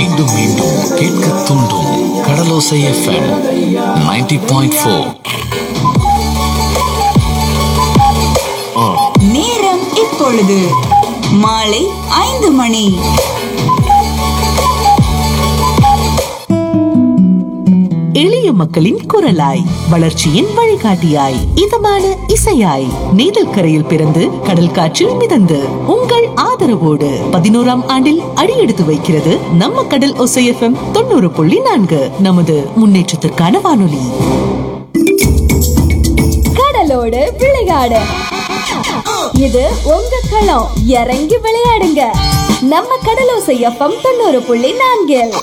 மீண்டும் மீண்டும் கேட்க தூண்டும் கடலோசை எஃப்எம் 90.4 பாயிண்ட் ஃபோர் நேரம் இப்பொழுது மாலை ஐந்து மணி எளிய மக்களின் குரலாய் வளர்ச்சியின் வழிகாட்டியாய் இதமான இசையாய் நீதல் கரையில் பிறந்து கடல் காற்றில் மிதந்து உங்கள் ஆதரவோடு பதினோராம் ஆண்டில் அடியெடுத்து வைக்கிறது நம்ம கடல் ஒசைஎஃப்எம் தொண்ணூறு புள்ளி நான்கு நமது முன்னேற்றத்திற்கான வானொலி கடலோடு விளையாடு இது உங்க களம் இறங்கி விளையாடுங்க நம்ம கடலோசை எஃப்எம் தொண்ணூறு புள்ளி நான்கில்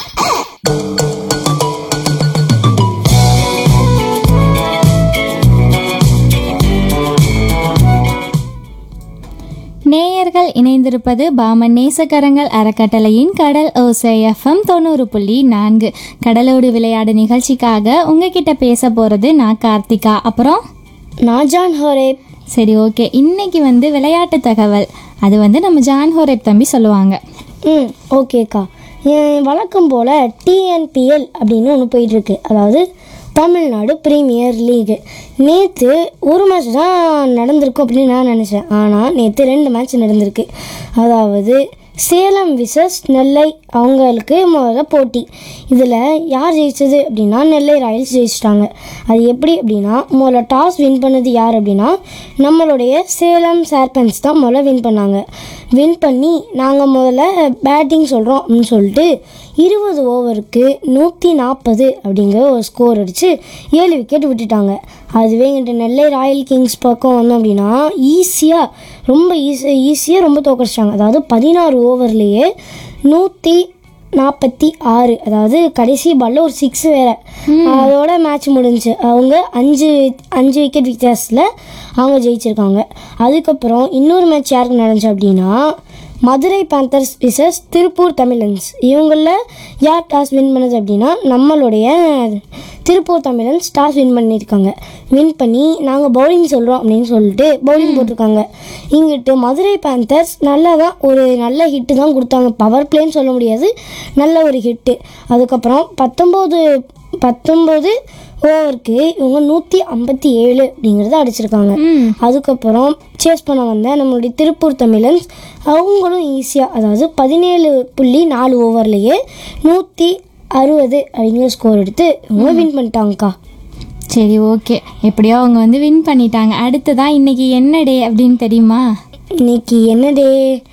நேயர்கள் இணைந்திருப்பது பாமன் நேசக்கரங்கள் அறக்கட்டளையின் கடல் ஓசை எஃப்எம் தொண்ணூறு புள்ளி நான்கு கடலோடு விளையாடு நிகழ்ச்சிக்காக உங்ககிட்ட பேச போகிறது நான் கார்த்திகா அப்புறம் நான் ஜான் ஹோரேப் சரி ஓகே இன்னைக்கு வந்து விளையாட்டு தகவல் அது வந்து நம்ம ஜான் ஹோரேப் தம்பி சொல்லுவாங்க ம் ஓகேக்கா என் வழக்கம் போல் டிஎன்பிஎல் அப்படின்னு ஒன்று போயிட்டுருக்கு அதாவது தமிழ்நாடு பிரீமியர் லீகு நேற்று ஒரு மேட்ச் தான் நடந்திருக்கும் அப்படின்னு நான் நினச்சேன் ஆனால் நேற்று ரெண்டு மேட்ச் நடந்திருக்கு அதாவது சேலம் விசஸ் நெல்லை அவங்களுக்கு முதல்ல போட்டி இதில் யார் ஜெயிச்சது அப்படின்னா நெல்லை ராயல்ஸ் ஜெயிச்சிட்டாங்க அது எப்படி அப்படின்னா முதல்ல டாஸ் வின் பண்ணது யார் அப்படின்னா நம்மளுடைய சேலம் சேர்பன்ஸ் தான் முதல்ல வின் பண்ணாங்க வின் பண்ணி நாங்கள் முதல்ல பேட்டிங் சொல்கிறோம் அப்படின்னு சொல்லிட்டு இருபது ஓவருக்கு நூற்றி நாற்பது அப்படிங்கிற ஒரு ஸ்கோர் அடித்து ஏழு விக்கெட் விட்டுட்டாங்க அதுவே எங்கிட்ட நெல்லை ராயல் கிங்ஸ் பக்கம் வந்தோம் அப்படின்னா ஈஸியாக ரொம்ப ஈஸி ஈஸியாக ரொம்ப தோக்கடிச்சிட்டாங்க அதாவது பதினாறு ஓவர்லேயே நூற்றி நாற்பத்தி ஆறு அதாவது கடைசி பால்ல ஒரு சிக்ஸ் வேற அதோட மேட்ச் முடிஞ்சுச்சு அவங்க அஞ்சு அஞ்சு விக்கெட் வித்தியாசத்தில் அவங்க ஜெயிச்சிருக்காங்க அதுக்கப்புறம் இன்னொரு மேட்ச் யாருக்கு நடந்துச்சு அப்படின்னா மதுரை பேந்தர்ஸ் விசஸ் திருப்பூர் தமிழன்ஸ் இவங்களில் யார் டாஸ் வின் பண்ணது அப்படின்னா நம்மளுடைய திருப்பூர் தமிழன்ஸ் டாஸ் வின் பண்ணியிருக்காங்க வின் பண்ணி நாங்கள் பவுலிங் சொல்கிறோம் அப்படின்னு சொல்லிட்டு பவுலிங் போட்டிருக்காங்க இங்கிட்டு மதுரை பேந்தர்ஸ் நல்லா தான் ஒரு நல்ல ஹிட்டு தான் கொடுத்தாங்க பவர் பிளேன்னு சொல்ல முடியாது நல்ல ஒரு ஹிட்டு அதுக்கப்புறம் பத்தொம்போது பத்தொம்போது ஓவருக்கு இவங்க நூற்றி ஐம்பத்தி ஏழு அப்படிங்கிறத அடிச்சிருக்காங்க அதுக்கப்புறம் சேஸ் பண்ண வந்த நம்மளுடைய திருப்பூர் தமிழன்ஸ் அவங்களும் ஈஸியாக அதாவது பதினேழு புள்ளி நாலு ஓவர்லேயே நூற்றி அறுபது அப்படிங்கிற ஸ்கோர் எடுத்து இவங்க வின் பண்ணிட்டாங்கக்கா சரி ஓகே எப்படியோ அவங்க வந்து வின் பண்ணிட்டாங்க அடுத்ததான் இன்னைக்கு என்ன டே அப்படின்னு தெரியுமா இன்னைக்கு என்ன டே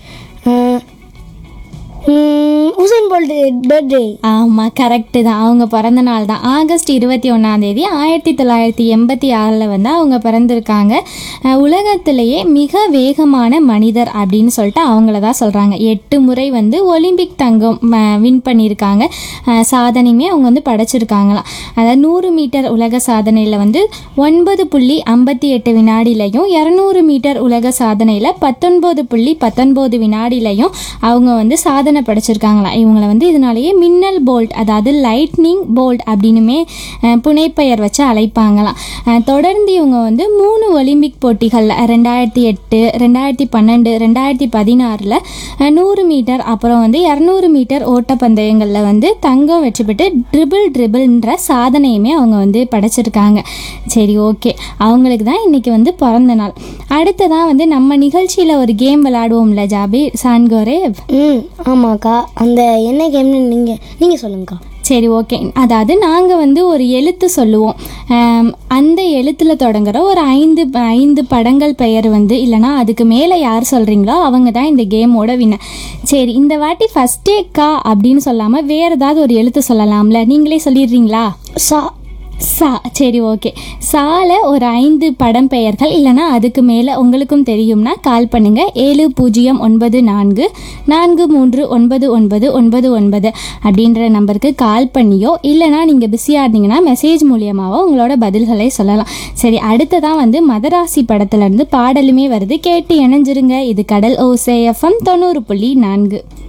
உசைன் போல்ட் பர்த்டே ஆமாம் கரெக்டு தான் அவங்க பிறந்த நாள் தான் ஆகஸ்ட் இருபத்தி ஒன்றாந்தேதி ஆயிரத்தி தொள்ளாயிரத்தி எண்பத்தி ஆறில் வந்து அவங்க பிறந்திருக்காங்க அஹ் உலகத்திலேயே மிக வேகமான மனிதர் அப்படின்னு சொல்லிட்டு அவங்கள தான் சொல்கிறாங்க எட்டு முறை வந்து ஒலிம்பிக் தங்கம் வின் பண்ணியிருக்காங்க அஹ் சாதனையுமே அவங்க வந்து படைச்சிருக்காங்களாம் அதாவது நூறு மீட்டர் உலக சாதனையில் வந்து ஒன்பது புள்ளி ஐம்பத்தி எட்டு வினாடிலையும் இரநூறு மீட்டர் உலக சாதனையில் பத்தொன்பது புள்ளி பத்தொன்பது வினாடிலையும் அவங்க வந்து சாதனை படைச்சிருக்காங்களாம் இவங்களை வந்து இதனாலேயே மின்னல் போல்ட் அதாவது லைட்னிங் போல்ட் அப்படின்னுமே அஹ், புனைப்பெயர் வச்சு அழைப்பாங்களாம் அஹ், தொடர்ந்து இவங்க வந்து மூணு ஒலிம்பிக் போட்டிகளில் ரெண்டாயிரத்தி எட்டு ரெண்டாயிரத்தி பன்னெண்டு ரெண்டாயிரத்தி பதினாறில் நூறு மீட்டர் அப்புறம் வந்து இரநூறு மீட்டர் ஓட்டப்பந்தயங்களில் வந்து தங்கம் வெற்றி பெற்று ட்ரிபிள் ட்ரிபிள்ன்ற சாதனையுமே அவங்க வந்து படைச்சிருக்காங்க சரி ஓகே அவங்களுக்கு தான் இன்னைக்கு வந்து பிறந்த நாள் அடுத்ததான் வந்து நம்ம நிகழ்ச்சியில் ஒரு கேம் விளையாடுவோம்ல ஜாபீர் சான்கோரேவ் ம் ஆமாக்கா அந்த என்ன கேம்னு நீங்கள் நீங்கள் சொல்லுங்கக்கா சரி ஓகே அதாவது நாங்கள் வந்து ஒரு எழுத்து சொல்லுவோம் ஆம், அந்த எழுத்தில் தொடங்குற ஒரு ஐந்து ஐந்து படங்கள் பெயர் வந்து இல்லைனா அதுக்கு மேலே யார் சொல்கிறீங்களோ அவங்க தான் இந்த கேமோட வின்னர் சரி இந்த வாட்டி ஃபஸ்ட்டே கா அப்படின்னு சொல்லாமல் வேறு ஏதாவது ஒரு எழுத்து சொல்லலாம்ல நீங்களே சொல்லிடுறீங்களா சா சா சரி ஓகே சால ஒரு ஐந்து படம் பெயர்கள் இல்லைனா அதுக்கு மேலே உங்களுக்கும் தெரியும்னா கால் பண்ணுங்க ஏழு பூஜ்ஜியம் ஒன்பது நான்கு நான்கு மூன்று ஒன்பது ஒன்பது ஒன்பது ஒன்பது அப்படின்ற நம்பருக்கு கால் பண்ணியோ இல்லைனா நீங்கள் பிஸியாக இருந்தீங்கன்னா மெசேஜ் மூலியமாவோ உங்களோட பதில்களை சொல்லலாம் சரி அடுத்ததான் வந்து மதராசி படத்துலேருந்து பாடலுமே வருது கேட்டு இணைஞ்சிருங்க இது கடல் ஓசே எஃப்எம் தொண்ணூறு புள்ளி நான்கு